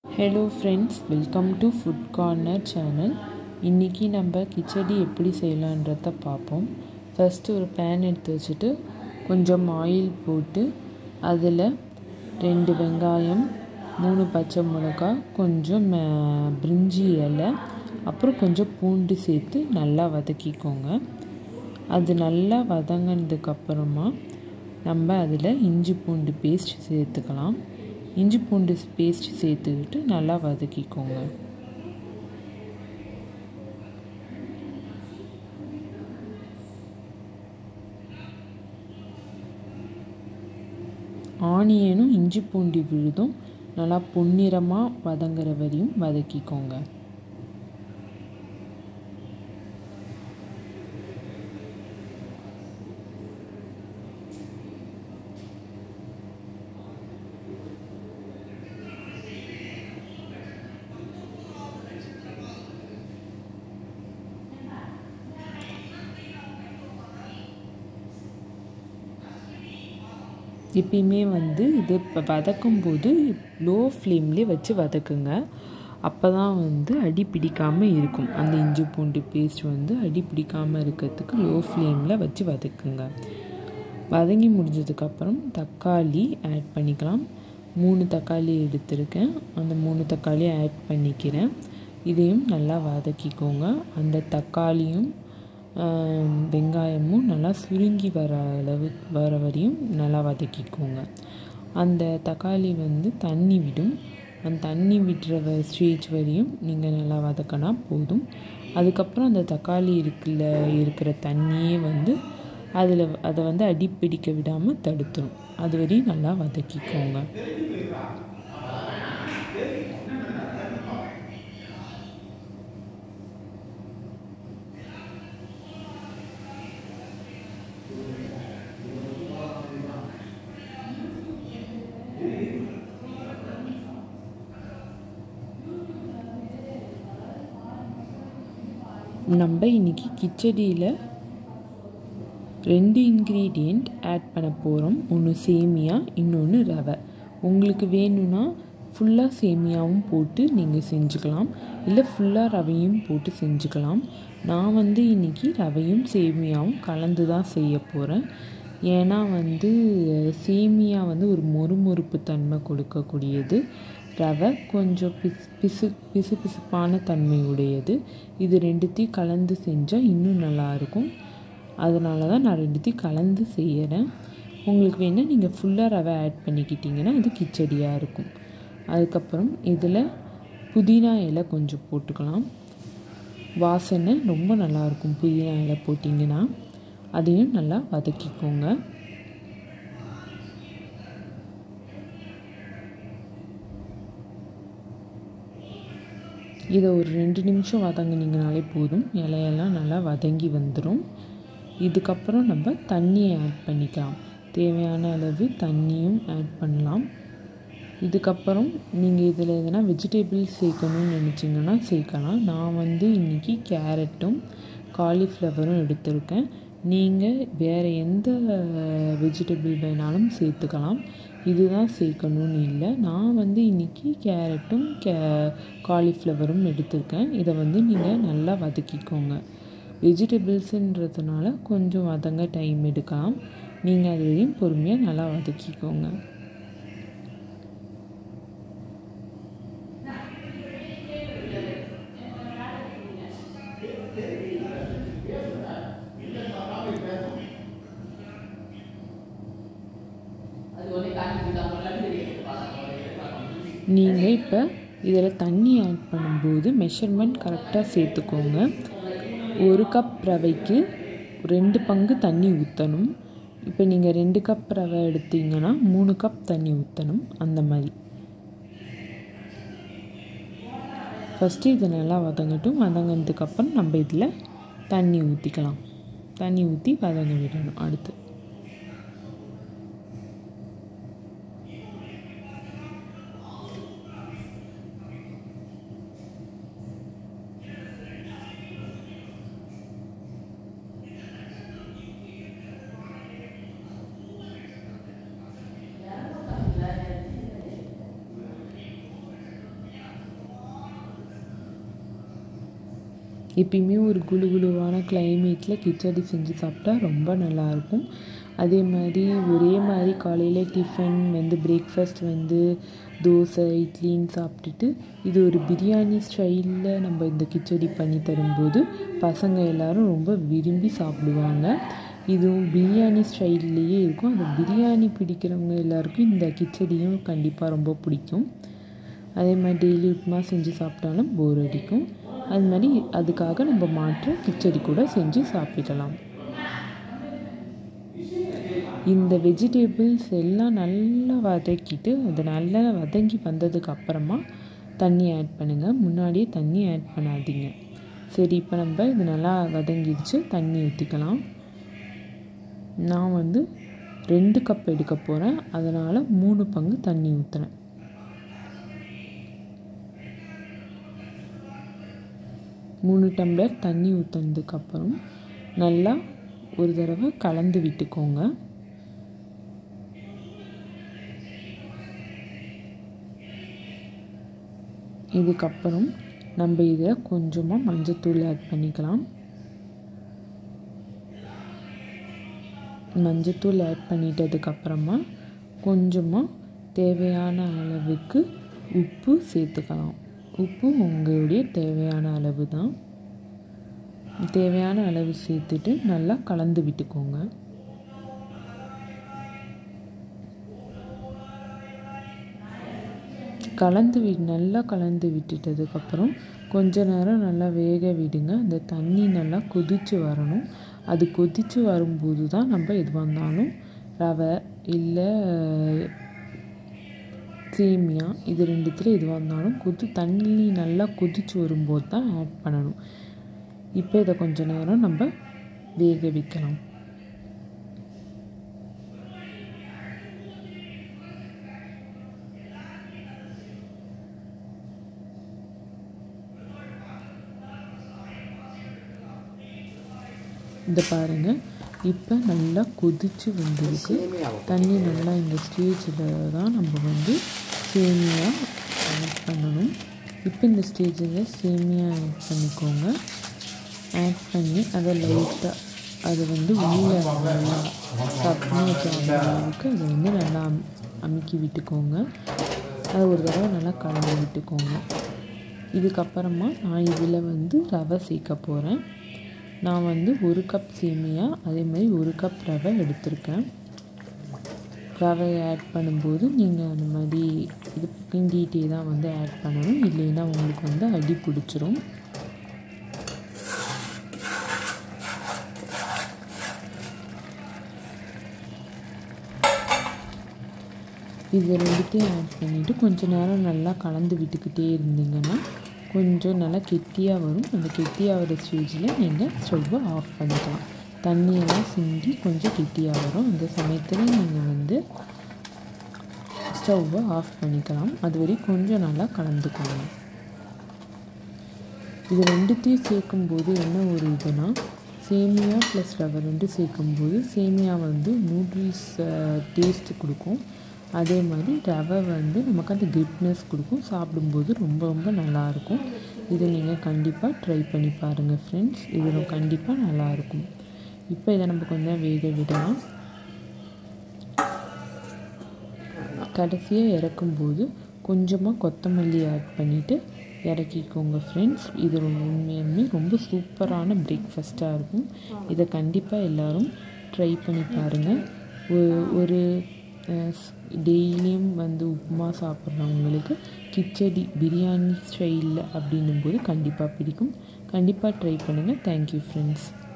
hello friends welcome to food corner channel இன்றைக்கி நம்ம கிச்சடி எப்படி செய்யலான்றத பார்ப்போம் ஃபஸ்ட்டு ஒரு பேன் எடுத்து வச்சுட்டு கொஞ்சம் ஆயில் போட்டு அதில் ரெண்டு வெங்காயம் மூணு பச்சை மிளகா கொஞ்சம் அஹ், பிரிஞ்சி இலை அப்புறம் கொஞ்சம் பூண்டு சேர்த்து நல்லா வதக்கிக்கோங்க அது நல்லா வதங்கினதுக்கப்புறமா நம்ம அதில் இஞ்சி பூண்டு பேஸ்ட் சேர்த்துக்கலாம் இஞ்சி பூண்டு பேஸ்ட் சேர்த்துக்கிட்டு நல்லா வதக்கிக்கோங்க ஆனியனும் இஞ்சி பூண்டு விழுதும் நல்லா பொன்னிறமாக வதங்குற வரையும் வதக்கிக்கோங்க எப்பயுமே வந்து இது இப்போ வதக்கும்போது லோ ஃப்ளேம்லேயே வச்சு வதக்குங்க அப்போ தான் வந்து அடி பிடிக்காமல் இருக்கும் அந்த இஞ்சி பூண்டு பேஸ்ட் வந்து அடி பிடிக்காமல் இருக்கிறதுக்கு லோ ஃப்ளேமில் வச்சு வதக்குங்க வதங்கி முடிஞ்சதுக்கப்புறம் தக்காளி ஆட் பண்ணிக்கலாம் மூணு தக்காளி எடுத்திருக்கேன் அந்த மூணு தக்காளியை ஆட் பண்ணிக்கிறேன் இதையும் நல்லா வதக்கிக்கோங்க அந்த தக்காளியும் ஆம், வெங்காயமும் நல்லா சுருங்கி வர அளவு வர வரையும் நல்லா வதக்கிக்கோங்க அந்த தக்காளி வந்து தண்ணி விடும் அந்த தண்ணி விடுற வ- ஸ்டேஜ் வரையும் நீங்கள் நல்லா வதக்கினா போதும் அதுக்கப்புறம் அந்த தக்காளி இருக்குல்ல இருக்கிற தண்ணியே வந்து அதில் அதை வந்து அடி பிடிக்க விடாமல் தடுத்துரும் அது வரையும் நல்லா வதக்கிக்கோங்க நம்ம இன்னைக்கு கிச்சடியில் ரெண்டு இன்க்ரீடியண்ட் ஆட் பண்ண போகிறோம் ஒன்று சேமியா இன்னொன்று ரவை உங்களுக்கு வேணும்னா ஃபுல்லாக சேமியாவும் போட்டு நீங்கள் செஞ்சுக்கலாம் இல்லை ஃபுல்லாக ரவையும் போட்டு செஞ்சுக்கலாம் நான் வந்து இன்றைக்கி ரவையும் சேமியாவும் கலந்து தான் செய்ய போகிறேன் ஏன்னா வந்து சேமியா வந்து ஒரு மொறுமொறுப்பு தன்மை கொடுக்கக்கூடியது ரவை கொஞ்சம் பிசு பிசு பிசு பிசுப்பான தன்மை உடையது இது ரெண்டுத்தையும் கலந்து செஞ்சால் இன்னும் நல்லாயிருக்கும் அதனால தான் நான் ரெண்டுத்தையும் கலந்து செய்கிறேன் உங்களுக்கு வேணால் நீங்கள் ஃபுல்லாக ரவை ஆட் பண்ணிக்கிட்டிங்கன்னா அது கிச்சடியாக இருக்கும் அதுக்கப்புறம் இதில் புதினா இலை கொஞ்சம் போட்டுக்கலாம் வாசனை ரொம்ப நல்லாயிருக்கும் புதினா இலை போட்டிங்கன்னா அதையும் நல்லா வதக்கிக்கோங்க இதை ஒரு ரெண்டு நிமிஷம் வதங்குனீங்கனாலே போதும் இலையெல்லாம் நல்லா வதங்கி வந்துடும் இதுக்கப்புறம் நம்ம தண்ணியை ஆட் பண்ணிக்கலாம் தேவையான அளவு தண்ணியும் ஆட் பண்ணலாம் இதுக்கப்புறம் நீங்கள் இதில் எதனா வெஜிடபிள்ஸ் சேர்க்கணும்னு நினச்சிங்கன்னா சேர்க்கலாம் நான் வந்து இன்றைக்கி கேரட்டும் காலிஃப்ளவரும் எடுத்திருக்கேன் நீங்கள் வேறு எந்த வெஜிடபிள் வேணாலும் சேர்த்துக்கலாம் இதுதான் சேர்க்கணும்னு இல்லை நான் வந்து இன்றைக்கி கேரட்டும் கே காலிஃப்ளவரும் எடுத்திருக்கேன் இதை வந்து நீங்கள் நல்லா வதக்கிக்கோங்க வெஜிடபிள்ஸுன்றதுனால கொஞ்சம் வதங்க டைம் எடுக்கலாம் நீங்கள் அது வரையும் பொறுமையாக நல்லா வதக்கிக்கோங்க நீங்கள் இப்போ இதில் தண்ணி ஆட் பண்ணும்போது மெஷர்மெண்ட் கரெக்டாக சேர்த்துக்கோங்க ஒரு கப் ரவைக்கு ரெண்டு பங்கு தண்ணி ஊற்றணும் இப்போ நீங்கள் ரெண்டு கப் ரவை எடுத்தீங்கன்னா மூணு கப் தண்ணி ஊற்றணும் அந்த மாதிரி ஃபஸ்ட்டு இது நல்லா வதங்கட்டும் வதங்கினதுக்கப்புறம் நம்ம இதில் தண்ணி ஊற்றிக்கலாம் தண்ணி ஊற்றி வதங்க விடணும் அடுத்து எப்பயுமே ஒரு குளு குளுவான கிளைமேட்டில் கிச்சடி செஞ்சு சாப்பிட்டா ரொம்ப நல்லாயிருக்கும் அதே மாதிரி ஒரே மாதிரி காலையில் டிஃபன் வந்து பிரேக்ஃபாஸ்ட் வந்து தோசை இட்லின்னு சாப்பிட்டுட்டு இது ஒரு பிரியாணி ஸ்டைலில் நம்ம இந்த கிச்சடி பண்ணி தரும்போது பசங்க எல்லோரும் ரொம்ப விரும்பி சாப்பிடுவாங்க இதுவும் பிரியாணி ஸ்டைல்லையே இருக்கும் அந்த பிரியாணி பிடிக்கிறவங்க எல்லாருக்கும் இந்த கிச்சடியும் கண்டிப்பாக ரொம்ப பிடிக்கும் அதே மாதிரி டெய்லி உப்புமா செஞ்சு சாப்பிட்டாலும் போர் அடிக்கும் அது மாதிரி அதுக்காக நம்ம மாற்ற கிச்சடி கூட செஞ்சு சாப்பிடலாம் இந்த வெஜிடபிள்ஸ் எல்லாம் நல்லா வதக்கிட்டு அது நல்லா வதங்கி வந்ததுக்கு அப்புறமா தண்ணி ஆட் பண்ணுங்கள் முன்னாடியே தண்ணி ஆட் பண்ணாதீங்க சரி இப்போ நம்ம இது நல்லா வதங்கிடுச்சு தண்ணி ஊற்றிக்கலாம் நான் வந்து ரெண்டு கப் எடுக்க போகிறேன் அதனால் மூணு பங்கு தண்ணி ஊற்றுறேன் மூணு டம்ளர் தண்ணி ஊற்றினதுக்கப்புறம் நல்லா ஒரு தடவை கலந்து விட்டுக்கோங்க இதுக்கப்புறம் நம்ம இதில் கொஞ்சமாக மஞ்சத்தூள் ஆட் பண்ணிக்கலாம் மஞ்சத்தூள் ஆட் பண்ணிட்டதுக்கப்புறமா கொஞ்சமாக தேவையான அளவுக்கு உப்பு சேர்த்துக்கலாம் உப்பு உங்களுடைய தேவையான அளவு தான் தேவையான அளவு சேர்த்துட்டு நல்லா கலந்து விட்டுக்கோங்க கலந்து வி நல்லா கலந்து விட்டுட்டதுக்கப்புறம் கொஞ்ச நேரம் நல்லா வேக விடுங்க அந்த தண்ணி நல்லா கொதித்து வரணும் அது கொதித்து வரும்போது தான் நம்ம எது வந்தாலும் ரவை இல்லை சேமியா இது ரெண்டுத்தில் எதுவாக இருந்தாலும் கொதி தண்ணி நல்லா கொதித்து வரும்போது தான் ஆட் பண்ணணும் இப்போ இதை கொஞ்ச நேரம் நம்ம வேக வைக்கலாம் இந்த பாருங்கள் இப்போ நல்லா கொதித்து வந்திருக்கு தண்ணி நல்லா இந்த ஸ்டேஜில் தான் நம்ம வந்து சேமியா ஆட் பண்ணணும் இப்போ இந்த ஸ்டேஜில் சேமியா ஆட் பண்ணிக்கோங்க ஆட் பண்ணி அதை லைட்டாக அதை வந்து உள்ளே நல்லா சப்னி வச்ச அளவுக்கு அதை வந்து நல்லா அமுக்கி விட்டுக்கோங்க அதை ஒரு தடவை நல்லா கலந்து விட்டுக்கோங்க இதுக்கப்புறமா நான் இதில் வந்து ரவை சேர்க்க போகிறேன் நான் வந்து ஒரு கப் சேமியா அதே மாதிரி ஒரு கப் ரவை எடுத்திருக்கேன் ரவையை ஆட் பண்ணும்போது நீங்கள் அந்த மாதிரி இது கிண்டிகிட்டே தான் வந்து ஆட் பண்ணணும் இல்லைன்னா உங்களுக்கு வந்து அடி பிடிச்சிரும் இது ரெண்டுத்தையும் ஆட் பண்ணிவிட்டு கொஞ்சம் நேரம் நல்லா கலந்து விட்டுக்கிட்டே இருந்தீங்கன்னா கொஞ்சம் நல்லா கெட்டியாக வரும் அந்த கெட்டியாக வர ஸ்டேஜில் நீங்கள் ஸ்டவ்வை ஆஃப் பண்ணிக்கலாம் தண்ணியெல்லாம் சிந்தி கொஞ்சம் கெட்டியாக வரும் அந்த சமயத்தில் நீங்கள் வந்து ஸ்டவ்வை ஆஃப் பண்ணிக்கலாம் அது வரைக்கும் கொஞ்சம் நல்லா கலந்துக்கோங்க இது ரெண்டுத்தையும் சேர்க்கும்போது என்ன ஒரு இதுனா சேமியா ப்ளஸ் ரவை ரெண்டு சேர்க்கும்போது சேமியா வந்து நூடுல்ஸ் டேஸ்ட் கொடுக்கும் அதே மாதிரி ரவை வந்து நமக்கு அந்த கிரிப்னஸ் கொடுக்கும் சாப்பிடும்போது ரொம்ப ரொம்ப நல்லாயிருக்கும் இதை நீங்கள் கண்டிப்பாக ட்ரை பண்ணி பாருங்கள் ஃப்ரெண்ட்ஸ் இது கண்டிப்பாக நல்லாயிருக்கும் இப்போ இதை நம்ம கொஞ்சம் வேக விடலாம் கடைசியாக இறக்கும்போது கொஞ்சமாக கொத்தமல்லி ஆட் பண்ணிவிட்டு இறக்கிக்கோங்க ஃப்ரெண்ட்ஸ் இது ரொம்ப உண்மையுமே ரொம்ப சூப்பரான பிரேக்ஃபாஸ்ட்டாக இருக்கும் இதை கண்டிப்பாக எல்லோரும் ட்ரை பண்ணி பாருங்கள் ஒரு டெய்லியும் வந்து உப்புமா சாப்பிட்றவங்களுக்கு கிச்சடி பிரியாணி ஸ்டைலில் அப்படின்னும் போது கண்டிப்பாக பிடிக்கும் கண்டிப்பாக ட்ரை பண்ணுங்கள் தேங்க்யூ ஃப்ரெண்ட்ஸ்